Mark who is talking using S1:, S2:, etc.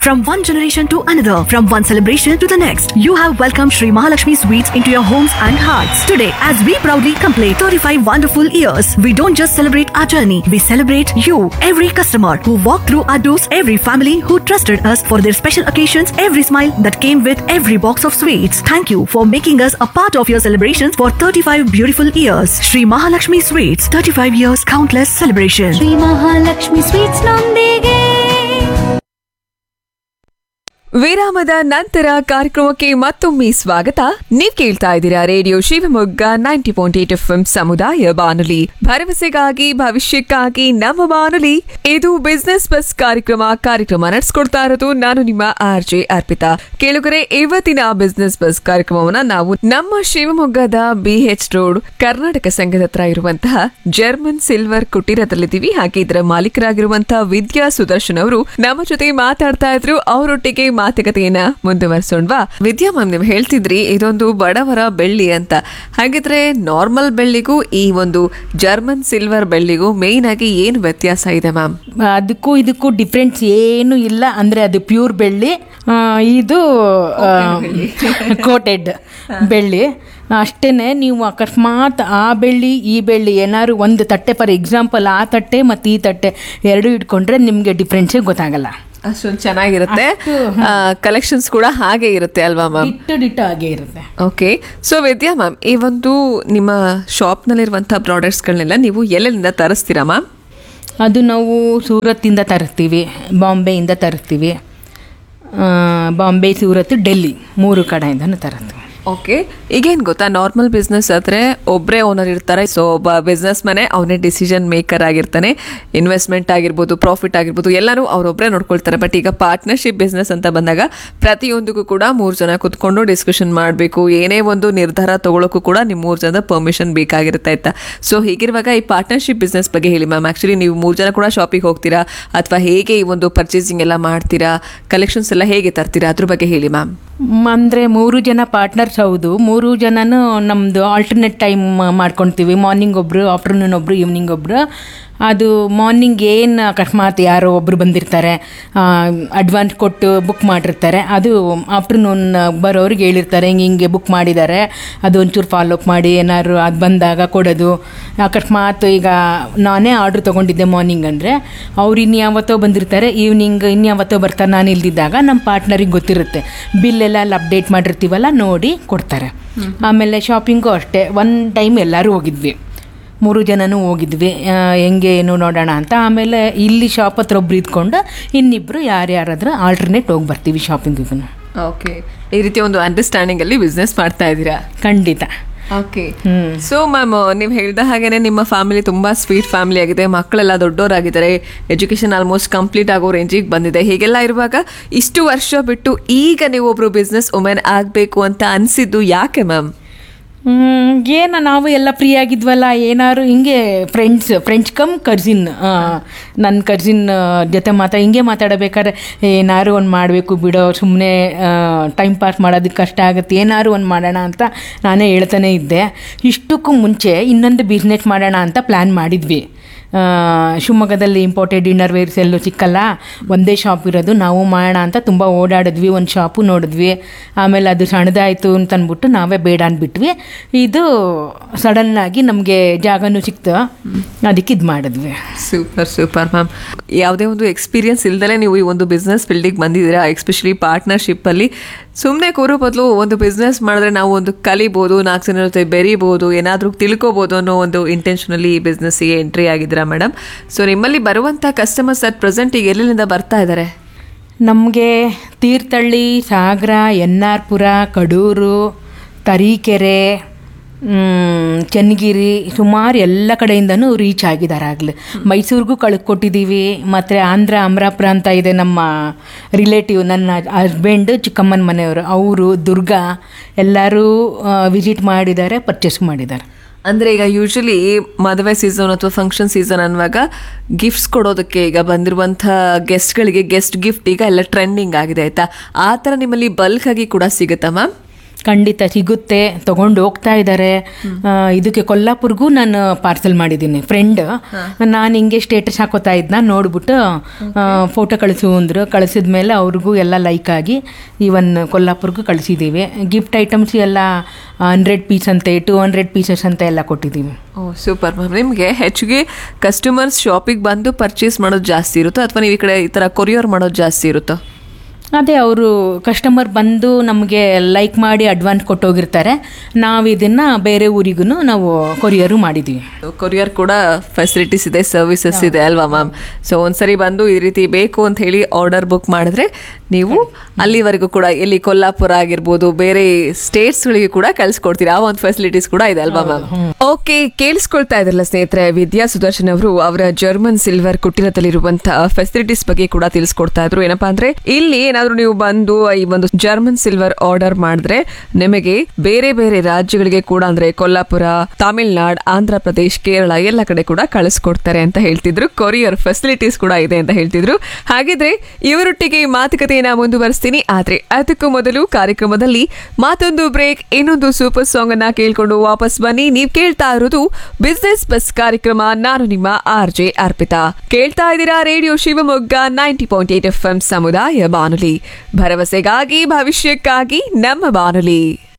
S1: From one generation to another, from one celebration to the next, you have welcomed Sri Mahalakshmi Sweets into your homes and hearts. Today, as we proudly complete 35 wonderful years, we don't just celebrate our journey, we celebrate you, every customer who walked through our doors, every family who trusted us for their special occasions, every smile that came with every box of sweets. Thank you for making us a part of your celebrations for 35 beautiful years. Sri Mahalakshmi Sweets, 35 years, countless celebrations.
S2: Shri Mahalakshmi sweets ನೊಂದಿಗೆ
S3: ವಿರಾಮದ ನಂತರ ಕಾರ್ಯಕ್ರಮಕ್ಕೆ ಮತ್ತೊಮ್ಮೆ ಸ್ವಾಗತ ನೀವ್ ಕೇಳ್ತಾ ಇದ್ದೀರಾ radio Shivamogga ninety point eight F ಸಮುದಾಯ ಬಾನುಲಿ ಭರವಸೆಗಾಗಿ ಭವಿಷ್ಯಕ್ಕಾಗಿ ನಮ್ಮ ಬಾನುಲಿ ಇದು ಬಿಸ್ನೆಸ್ ಬಸ್ ಕಾರ್ಯಕ್ರಮ ಕಾರ್ಯಕ್ರಮ ನಡೆಸ್ಕೊಡ್ತಾ ಇರೋದು ನಾನು ನಿಮ್ಮ ಆರ್ ಜೆ ಅರ್ಪಿತಾ ಕೇಳುಗರೆ ಇವತ್ತಿನ ಬಿಸ್ನೆಸ್ ಬಸ್ ಕಾರ್ಯಕ್ರಮವನ್ನ ನಾವು ನಮ್ಮ ಶಿವಮೊಗ್ಗದ ಬಿ ಎಚ್ ರೋಡ್ ಕರ್ನಾಟಕ ಸಂಘದ ಹತ್ರ ಇರುವಂತಹ ಜರ್ಮನ್ ಸಿಲ್ವರ್ ಕುಟೀರದಲ್ಲಿದ್ದೀವಿ ಹಾಗೆ ಇದರ ಮಾಲೀಕರಾಗಿರುವಂತಹ ವಿದ್ಯಾ ಸುದರ್ಶನ್ ಅವರು ನಮ್ಮ ಜೊತೆ ಮಾತಾಡ್ತಾ ಇದ್ರು ಅವರೊಟ್ಟಿಗೆ ಮಾತುಕತೆಯನ್ನ ಮುಂದುವರಿಸೋಣವಾ ವಿದ್ಯಾ ಮ್ಯಾಮ್ ನೀವು ಹೇಳ್ತಿದ್ರಿ ಇದೊಂದು ಬಡವರ ಬೆಳ್ಳಿ ಅಂತ ಹಾಗಿದ್ರೆ ನಾರ್ಮಲ್ ಬೆಳ್ಳಿಗೂ ಈ ಒಂದು ಜರ್ಮನ್ ಸಿಲ್ವರ್ ಬೆಳ್ಳಿಗೂ ಮೇನ್ ಆಗಿ ಏನು ವ್ಯತ್ಯಾಸ ಇದೆ ಮ್ಯಾಮ್
S4: ಅದಕ್ಕೂ ಇದಕ್ಕೂ ಡಿಫ್ರೆನ್ಸ್ ಏನು ಇಲ್ಲ ಅಂದರೆ ಅದು ಪ್ಯೂರ್ ಬೆಳ್ಳಿ ಆ, ಇದು ಕೋಟೆಡ್ ಬೆಳ್ಳಿ ಅಷ್ಟೇ ನೀವು ಅಕಸ್ಮಾತ್ ಆ ಬೆಳ್ಳಿ ಈ ಬೆಳ್ಳಿ ಏನಾದ್ರು ಒಂದು ತಟ್ಟೆ ಫಾರ್ ಎಕ್ಸಾಂಪಲ್ ಆ ತಟ್ಟೆ ಮತ್ತು ಈ ತಟ್ಟೆ ಎರಡು ಇಟ್ಕೊಂಡ್ರೆ ನಿಮಗೆ ಡಿಫ್ರೆನ್ಸೇ ಗೊತ್ತಾಗಲ್ಲ
S3: ಅಷ್ಟೊಂದು ಚೆನ್ನಾಗಿರುತ್ತೆ ಕಲೆಕ್ಷನ್ಸ್ ಕೂಡ ಹಾಗೆ ಇರುತ್ತೆ ಅಲ್ವಾ ಮ್ಯಾಮ್
S4: ಡಿಟ್ಟು ಡಿಟ್ಟು ಹಾಗೆ ಇರುತ್ತೆ
S3: ಓಕೆ ಸೊ ವಿದ್ಯಾ ಮ್ಯಾಮ್ ಈ ಒಂದು ನಿಮ್ಮ ಶಾಪ್ನಲ್ಲಿರುವಂಥ ಪ್ರಾಡಕ್ಟ್ಸ್ಗಳನ್ನೆಲ್ಲ ನೀವು ಎಲ್ಲೆಲ್ಲಿಂದ ತರಿಸ್ತೀರಾ ಮ್ಯಾಮ್
S4: ಅದು ನಾವು ಸೂರತ್ತಿಂದ ತರ್ತೀವಿ ಬಾಂಬೆಯಿಂದ ತರ್ತೀವಿ ಆ, ಬಾಂಬೆ ಸೂರತ್ ಡೆಲ್ಲಿ ಮೂರು ಕಡೆಯಿಂದನೂ ತರ್ತೀವಿ
S3: ಓಕೆ ಈಗೇನು ಗೊತ್ತಾ ನಾರ್ಮಲ್ ಬಿಸ್ನೆಸ್ ಆದರೆ ಒಬ್ಬರೇ ಓನರ್ ಇರ್ತಾರೆ ಸೊ ಒಬ್ಬ ಬಿಸ್ನೆಸ್ ಮನೆ ಅವನೇ ಡಿಸಿಷನ್ ಮೇಕರ್ ಆಗಿರ್ತಾನೆ ಇನ್ವೆಸ್ಟ್ಮೆಂಟ್ ಆಗಿರ್ಬೋದು ಪ್ರಾಫಿಟ್ ಆಗಿರ್ಬೋದು ಎಲ್ಲರೂ ಅವರೊಬ್ಬರೇ ನೋಡ್ಕೊಳ್ತಾರೆ ಬಟ್ ಈಗ ಪಾರ್ಟ್ನರ್ಶಿಪ್ ಬಿಸ್ನೆಸ್ ಅಂತ ಬಂದಾಗ ಪ್ರತಿಯೊಂದಕ್ಕೂ ಕೂಡ ಮೂರು ಜನ ಕುತ್ಕೊಂಡು ಡಿಸ್ಕಷನ್ ಮಾಡಬೇಕು ಏನೇ ಒಂದು ನಿರ್ಧಾರ ತಗೊಳ್ಳೋಕ್ಕೂ ಕೂಡ ನಿಮ್ಮ ಮೂರು ಜನದ ಪರ್ಮಿಷನ್ ಬೇಕಾಗಿರುತ್ತೆ ಆಯ್ತಾ ಸೊ ಹೀಗಿರುವಾಗ ಈ ಪಾರ್ಟ್ನರ್ಶಿಪ್ ಬಿಸ್ನೆಸ್ ಬಗ್ಗೆ ಹೇಳಿ ಮ್ಯಾಮ್ ಆ್ಯಕ್ಚುಲಿ ನೀವು ಮೂರು ಜನ ಕೂಡ ಶಾಪಿಗೆ ಹೋಗ್ತೀರಾ ಅಥವಾ ಹೇಗೆ ಈ ಒಂದು ಪರ್ಚೇಸಿಂಗ್ ಎಲ್ಲ ಮಾಡ್ತೀರಾ ಕಲೆಕ್ಷನ್ಸ್ ಎಲ್ಲ ಹೇಗೆ ತರ್ತೀರಾ ಅದ್ರ ಬಗ್ಗೆ ಹೇಳಿ ಮ್ಯಾಮ್
S4: ಅಂದರೆ ಮೂರು ಜನ ಪಾರ್ಟ್ನರ್ಸ್ ಹೌದು ಮೂರು ಜನನೂ ನಮ್ಮದು ಆಲ್ಟರ್ನೇಟ್ ಟೈಮ್ ಮಾಡ್ಕೊಳ್ತೀವಿ ಮಾರ್ನಿಂಗ್ ಒಬ್ಬರು ಆಫ್ಟರ್ನೂನ್ ಒಬ್ಬರು ಈವ್ನಿಂಗ್ ಒಬ್ಬರು ಅದು ಮಾರ್ನಿಂಗ್ ಏನು ಅಕಸ್ಮಾತ್ ಯಾರೋ ಒಬ್ಬರು ಬಂದಿರ್ತಾರೆ ಅಡ್ವಾನ್ಸ್ ಕೊಟ್ಟು ಬುಕ್ ಮಾಡಿರ್ತಾರೆ ಅದು ಆಫ್ಟರ್ನೂನ್ ಬರೋರಿಗೆ ಹೇಳಿರ್ತಾರೆ ಹಿಂಗೆ ಹಿಂಗೆ ಬುಕ್ ಮಾಡಿದ್ದಾರೆ ಅದು ಒಂಚೂರು ಫಾಲೋ ಅಪ್ ಮಾಡಿ ಏನಾದ್ರು ಅದು ಬಂದಾಗ ಕೊಡೋದು ಅಕಸ್ಮಾತ್ ಈಗ ನಾನೇ ಆರ್ಡ್ರ್ ತೊಗೊಂಡಿದ್ದೆ ಮಾರ್ನಿಂಗ್ ಅಂದರೆ ಅವ್ರು ಇನ್ಯಾವತ್ತೋ ಬಂದಿರ್ತಾರೆ ಈವ್ನಿಂಗ್ ಇನ್ಯಾವತ್ತೋ ಬರ್ತಾರೆ ನಾನು ಇಲ್ದಿದ್ದಾಗ ನಮ್ಮ ಪಾರ್ಟ್ನರಿಗೆ ಗೊತ್ತಿರುತ್ತೆ ಬಿಲ್ಲೆಲ್ಲ ಅಲ್ಲಿ ಅಪ್ಡೇಟ್ ಮಾಡಿರ್ತೀವಲ್ಲ ನೋಡಿ ಕೊಡ್ತಾರೆ ಆಮೇಲೆ ಶಾಪಿಂಗು ಅಷ್ಟೇ ಒನ್ ಟೈಮ್ ಎಲ್ಲರೂ ಹೋಗಿದ್ವಿ ಮೂರು ಜನನೂ ಹೋಗಿದ್ವಿ ಆ, ಹೆಂಗೆ ಏನು ನೋಡೋಣ ಅಂತ ಆಮೇಲೆ ಇಲ್ಲಿ ಶಾಪ್ ಹತ್ರ ಒಬ್ರು ಇದ್ಕೊಂಡು ಇನ್ನಿಬ್ಬರು ಯಾರ್ಯಾರಾದ್ರೂ ಆಲ್ಟರ್ನೇಟ್ ಹೋಗಿ ಬರ್ತೀವಿ ಶಾಪಿಂಗಿಗೂ
S3: ಓಕೆ ಈ ರೀತಿ ಒಂದು ಅಂಡರ್ಸ್ಟ್ಯಾಂಡಿಂಗ್ ಅಲ್ಲಿ ಬಿಸ್ನೆಸ್ ಮಾಡ್ತಾ ಇದ್ದೀರಾ
S4: ಖಂಡಿತ
S3: ಓಕೆ ಸೊ ಮ್ಯಾಮ್ ನೀವು ಹೇಳಿದ ಹಾಗೇನೆ ನಿಮ್ಮ ಫ್ಯಾಮಿಲಿ ತುಂಬಾ ಸ್ವೀಟ್ ಫ್ಯಾಮಿಲಿ ಆಗಿದೆ ಮಕ್ಕಳೆಲ್ಲ ದೊಡ್ಡವರಾಗಿದ್ದಾರೆ ಎಜುಕೇಶನ್ ಆಲ್ಮೋಸ್ಟ್ ಕಂಪ್ಲೀಟ್ ಆಗೋ ರೇಂಜಿಗೆ ಬಂದಿದೆ ಹೀಗೆಲ್ಲ ಇರುವಾಗ ಇಷ್ಟು ವರ್ಷ ಬಿಟ್ಟು ಈಗ ನೀವು ಒಬ್ರು ಬಿಸ್ನೆಸ್ ವುಮೆನ್ ಆಗಬೇಕು ಅಂತ ಅನ್ಸಿದ್ದು ಯಾಕೆ ಮ್ಯಾಮ್
S4: ಏನು ನಾವು ಎಲ್ಲ ಫ್ರೀ ಆಗಿದ್ವಲ್ಲ ಏನಾದ್ರು ಹಿಂಗೆ ಫ್ರೆಂಡ್ಸ್ ಫ್ರೆಂಡ್ಸ್ ಕಮ್ ಕರ್ಜಿನ್ ನನ್ನ ಕರ್ಜಿನ್ ಜೊತೆ ಮಾತಾ ಹಿಂಗೆ ಮಾತಾಡಬೇಕಾದ್ರೆ ಏನಾದ್ರು ಒಂದು ಮಾಡಬೇಕು ಬಿಡೋ ಸುಮ್ಮನೆ ಟೈಮ್ ಪಾಸ್ ಮಾಡೋದಕ್ಕೆ ಕಷ್ಟ ಆಗುತ್ತೆ ಏನಾದ್ರು ಒಂದು ಮಾಡೋಣ ಅಂತ ನಾನೇ ಹೇಳ್ತಾನೆ ಇದ್ದೆ ಇಷ್ಟಕ್ಕೂ ಮುಂಚೆ ಇನ್ನೊಂದು ಬಿಸ್ನೆಸ್ ಮಾಡೋಣ ಅಂತ ಪ್ಲ್ಯಾನ್ ಮಾಡಿದ್ವಿ ಆ, ಶಿವಮೊಗ್ಗದಲ್ಲಿ ಇಂಪೋರ್ಟೆಡ್ ಡಿನ್ನರ್ ವೇರ್ಸ್ ಎಲ್ಲೂ ಸಿಕ್ಕಲ್ಲ ಒಂದೇ ಶಾಪ್ ಇರೋದು ನಾವು ಮಾಡೋಣ ಅಂತ ತುಂಬ ಓಡಾಡಿದ್ವಿ ಒಂದು ಶಾಪು ನೋಡಿದ್ವಿ ಆಮೇಲೆ ಅದು ಸಣ್ಣದಾಯಿತು ಅಂತ ಅಂದ್ಬಿಟ್ಟು ನಾವೇ ಬೇಡ ಅಂದ್ಬಿಟ್ವಿ ಇದು ಸಡನ್ನಾಗಿ ನಮಗೆ ಜಾಗನೂ ಸಿಕ್ತು ಅದಕ್ಕೆ ಇದು ಮಾಡಿದ್ವಿ
S3: ಸೂಪರ್ ಸೂಪರ್ ಮ್ಯಾಮ್ ಯಾವುದೇ ಒಂದು ಎಕ್ಸ್ಪೀರಿಯನ್ಸ್ ಇಲ್ದಲೇ ನೀವು ಈ ಒಂದು ಬಿಸ್ನೆಸ್ ಫೀಲ್ಡಿಗೆ ಬಂದಿದ್ದೀರಾ ಎಸ್ಪೆಷಲಿ ಪಾರ್ಟ್ನರ್ಶಿಪ್ಪಲ್ಲಿ ಸುಮ್ಮನೆ ಕೂರೋ ಬದಲು ಒಂದು ಬಿಸ್ನೆಸ್ ಮಾಡಿದ್ರೆ ನಾವು ಒಂದು ಕಲಿಬೋದು ನಾಲ್ಕು ಜನ ಜೊತೆ ಬೆರಿಬೋದು ಏನಾದರೂ ತಿಳ್ಕೊಬೋದು ಅನ್ನೋ ಒಂದು ಇಂಟೆನ್ಷನಲ್ಲಿ ಈ ಬಿಸ್ನೆಸ್ಸಿಗೆ ಎಂಟ್ರಿ ಆಗಿದ್ದೀರಾ ಮೇಡಮ್ ಸೊ ನಿಮ್ಮಲ್ಲಿ ಬರುವಂಥ ಕಸ್ಟಮರ್ಸ್ ಅಟ್ ಪ್ರೆಸೆಂಟ್ ಈಗ ಎಲ್ಲಿಂದ ಬರ್ತಾ ಇದ್ದಾರೆ
S4: ನಮಗೆ ತೀರ್ಥಹಳ್ಳಿ ಸಾಗರ ಎನ್ ಆರ್ ಪುರ ಕಡೂರು ತರೀಕೆರೆ ಮ್, ಚನ್ನಗಿರಿ ಸುಮಾರು ಎಲ್ಲ ಕಡೆಯಿಂದನೂ ರೀಚ್ ಆಗಿದ್ದಾರೆ ಆಗಲೇ ಮೈಸೂರಿಗೂ ಕಳ್ಕೊಟ್ಟಿದ್ದೀವಿ ಮತ್ತು ಆಂಧ್ರ ಅಮರಾಪುರ ಅಂತ ಇದೆ ನಮ್ಮ ರಿಲೇಟಿವ್ ನನ್ನ ಹಸ್ಬೆಂಡ್ ಚಿಕ್ಕಮ್ಮನ ಮನೆಯವರು ಅವರು ದುರ್ಗಾ ಎಲ್ಲರೂ ವಿಸಿಟ್ ಮಾಡಿದ್ದಾರೆ ಪರ್ಚೇಸ್ ಮಾಡಿದ್ದಾರೆ
S3: ಅಂದರೆ ಈಗ ಯೂಶಲಿ ಮದುವೆ ಸೀಸನ್ ಅಥವಾ ಫಂಕ್ಷನ್ ಸೀಸನ್ ಅನ್ನುವಾಗ ಗಿಫ್ಟ್ಸ್ ಕೊಡೋದಕ್ಕೆ ಈಗ ಬಂದಿರುವಂಥ ಗೆಸ್ಟ್ಗಳಿಗೆ ಗೆಸ್ಟ್ ಗಿಫ್ಟ್ ಈಗ ಎಲ್ಲ ಟ್ರೆಂಡಿಂಗ್ ಆಗಿದೆ ಆಯಿತಾ ಆ ಥರ ನಿಮ್ಮಲ್ಲಿ ಬಲ್ಕ್ ಆಗಿ ಕೂಡ ಸಿಗುತ್ತಾ ಮ್ಯಾಮ್
S4: ಖಂಡಿತ ಸಿಗುತ್ತೆ ತಗೊಂಡು ಹೋಗ್ತಾ ಇದ್ದಾರೆ ಇದಕ್ಕೆ ಕೊಲ್ಲಾಪುರ್ಗೂ ನಾನು ಪಾರ್ಸಲ್ ಮಾಡಿದ್ದೀನಿ ಫ್ರೆಂಡ್ ನಾನು ಹಿಂಗೆ ಸ್ಟೇಟಸ್ ಹಾಕೋತಾ ಇದ್ನ ನೋಡ್ಬಿಟ್ಟು ಫೋಟೋ ಕಳಿಸು ಅಂದರು ಕಳಿಸಿದ ಮೇಲೆ ಅವ್ರಿಗೂ ಎಲ್ಲ ಲೈಕ್ ಆಗಿ ಈವನ್ ಕೊಲ್ಲಾಪುರ್ಗೂ ಕಳಿಸಿದ್ದೀವಿ ಗಿಫ್ಟ್ ಐಟಮ್ಸ್ ಎಲ್ಲ ಹಂಡ್ರೆಡ್ ಪೀಸ್ ಅಂತೆ ಟೂ ಹಂಡ್ರೆಡ್ ಪೀಸಸ್ ಅಂತ ಎಲ್ಲ ಕೊಟ್ಟಿದ್ದೀವಿ
S3: ಓ ಸೂಪರ್ ಮ್ಯಾಮ್ ನಿಮಗೆ ಹೆಚ್ಚಿಗೆ ಕಸ್ಟಮರ್ಸ್ ಶಾಪಿಗೆ ಬಂದು ಪರ್ಚೇಸ್ ಮಾಡೋದು ಜಾಸ್ತಿ ಇರುತ್ತೋ ಅಥವಾ ನೀವು ಈ ಕಡೆ ಈ ಥರ ಕೊರಿಯರ್ ಮಾಡೋದು ಜಾಸ್ತಿ ಇರುತ್ತೋ
S4: ಅದೇ ಅವರು ಕಸ್ಟಮರ್ ಬಂದು ನಮಗೆ ಲೈಕ್ ಮಾಡಿ ಅಡ್ವಾನ್ಸ್ ಕೊಟ್ಟೋಗಿರ್ತಾರೆ ನಾವು ಇದನ್ನು ಬೇರೆ ಊರಿಗೂ ನಾವು ಕೊರಿಯರು ಮಾಡಿದ್ದೀವಿ
S3: ಕೊರಿಯರ್ ಕೂಡ ಫೆಸಿಲಿಟೀಸ್ ಇದೆ ಸರ್ವಿಸಸ್ ಇದೆ ಅಲ್ವಾ ಮ್ಯಾಮ್ ಸೊ ಒಂದ್ಸರಿ ಬಂದು ಈ ರೀತಿ ಬೇಕು ಅಂತ ಹೇಳಿ ಆರ್ಡರ್ ಬುಕ್ ಮಾಡಿದ್ರೆ ನೀವು ಅಲ್ಲಿವರೆಗೂ ಕೂಡ ಎಲ್ಲಿ ಕೊಲ್ಲಾಪುರ ಆಗಿರ್ಬೋದು ಬೇರೆ ಸ್ಟೇಟ್ಸ್ಗಳಿಗೆ ಕೂಡ ಕಳ್ಸಿಕೊಡ್ತೀರಿ ಆ ಒಂದು ಫೆಸಿಲಿಟೀಸ್ ಕೂಡ ಇದೆ ಅಲ್ವಾ ಮ್ಯಾಮ್ ಓಕೆ ಕೇಳಿಸ್ಕೊಳ್ತಾ ಇದ್ರಲ್ಲ ಸ್ನೇಹಿತರೆ ವಿದ್ಯಾ ಸುದರ್ಶನ್ ಅವರು ಅವರ ಜರ್ಮನ್ ಸಿಲ್ವರ್ ಕುಟೀರದಲ್ಲಿರುವಂತಹ ಫೆಸಿಲಿಟೀಸ್ ಬಗ್ಗೆ ಕೂಡ ತಿಳಿಸ್ಕೊಡ್ತಾ ಇದ್ರು ಏನಪ್ಪಾ ಅಂದ್ರೆ ಇಲ್ಲಿ ಏನಾದ್ರು ನೀವು ಬಂದು ಈ ಒಂದು ಜರ್ಮನ್ ಸಿಲ್ವರ್ ಆರ್ಡರ್ ಮಾಡಿದ್ರೆ ನಿಮಗೆ ಬೇರೆ ಬೇರೆ ರಾಜ್ಯಗಳಿಗೆ ಕೂಡ ಅಂದ್ರೆ ಕೊಲ್ಲಾಪುರ ತಮಿಳ್ನಾಡ್ ಆಂಧ್ರ ಪ್ರದೇಶ್ ಕೇರಳ ಎಲ್ಲ ಕಡೆ ಕೂಡ ಕಳಿಸ್ಕೊಡ್ತಾರೆ ಅಂತ ಹೇಳ್ತಿದ್ರು ಕೊರಿಯರ್ ಫೆಸಿಲಿಟೀಸ್ ಕೂಡ ಇದೆ ಅಂತ ಹೇಳ್ತಿದ್ರು ಹಾಗಿದ್ರೆ ಇವರೊಟ್ಟಿಗೆ ಈ ಮಾತುಕತೆಯನ್ನ ಮುಂದುವರಿಸ್ತೀನಿ ಆದ್ರೆ ಅದಕ್ಕೂ ಮೊದಲು ಕಾರ್ಯಕ್ರಮದಲ್ಲಿ ಮತ್ತೊಂದು ಬ್ರೇಕ್ ಇನ್ನೊಂದು ಸೂಪರ್ ಸಾಂಗ್ ಅನ್ನ ಕೇಳ್ಕೊಂಡು ವಾಪಸ್ ಬನ್ನಿ ನೀವ್ ಕೇಳ್ತಾ ಇರೋದು ಬಿಸ್ನೆಸ್ ಬಸ್ ಕಾರ್ಯಕ್ರಮ ನಾನು ನಿಮ್ಮ ಆರ್ ಜೆ ಅರ್ಪಿತಾ ಕೇಳ್ತಾ ಇದ್ದೀರಾ radio Shivamogga ninety point eight F M ಸಮುದಾಯ ಬಾನುಲಿ ಭರವಸೆಗಾಗಿ ಭವಿಷ್ಯಕ್ಕಾಗಿ ನಮ್ಮ ಬಾನುಲಿ